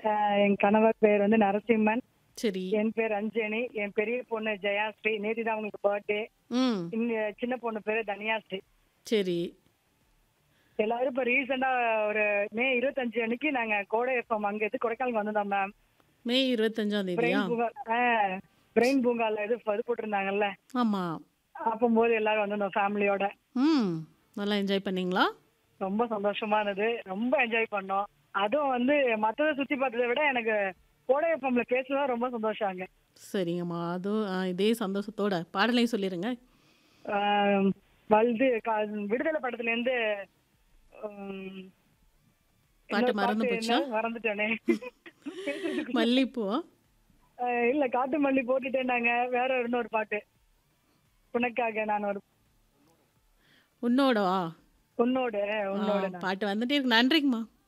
அஹ் என் கணவர் பேர் வந்து நரசிம்மன் சரி என் பேர் அஞ்சனி என் பெரிய பொண்ணு ஜெயாஸ்ரீ நேற்று தான் அவங்களுக்கு பர்த்டே ம் இன்னும் சின்ன பொண்ணு பேரு தனியாஸ்ரீ சரி எல்லாரும் இப்ப ரீசெண்டா ஒரு மே இருபத்தஞ்சு அன்னைக்கு நாங்க கோடை எஃப்எம் அங்க இருந்து கொடைக்கானல் வந்திருந்தோம் மேம் மே இருபத்தஞ்சாம் தேதியா பிரெயின் பூங்கா பிரெயின் பூங்கால இது இது போட்டிருந்தாங்கல்ல ஆமா அப்போது எல்லாரும் வந்திருந்தோம் ஃபேமிலியோட ம் நல்லா என்ஜாய் பண்ணீங்களா ரொம்ப சந்தோஷமா இருந்தது ரொம்ப என்ஜாய் பண்ணோம் அதுவும் வந்து மத்தத சுத்தி பார்த்ததை விட எனக்கு கோடை எஃப்எம்ல பேசுனதா ரொம்ப சந்தோஷம் அங்க சரிங்கம்மா அதுவும் ஆ, இதே சந்தோஷத்தோட பாடலையும் சொல்லிடுங்க ஆஹ் வல்து கா- விடுதலை படத்துல இருந்து உம், பாட்டு இன்னொரு மறந்து பாட்டு போச்சா? என்ன? மறந்துட்டேனே மல்லிப்பூ ஆஹ் இல்ல காட்டு மல்லி போட்டுட்டேன்னாங்க வேற இன்னொரு பாட்டு உனக்காக நான் ஒரு உன்னோடவா உன்னோடு ஆ, உன்னோடு நான். பாட்டு வந்துட்டே இருக்கு நன்றிங்கம்மா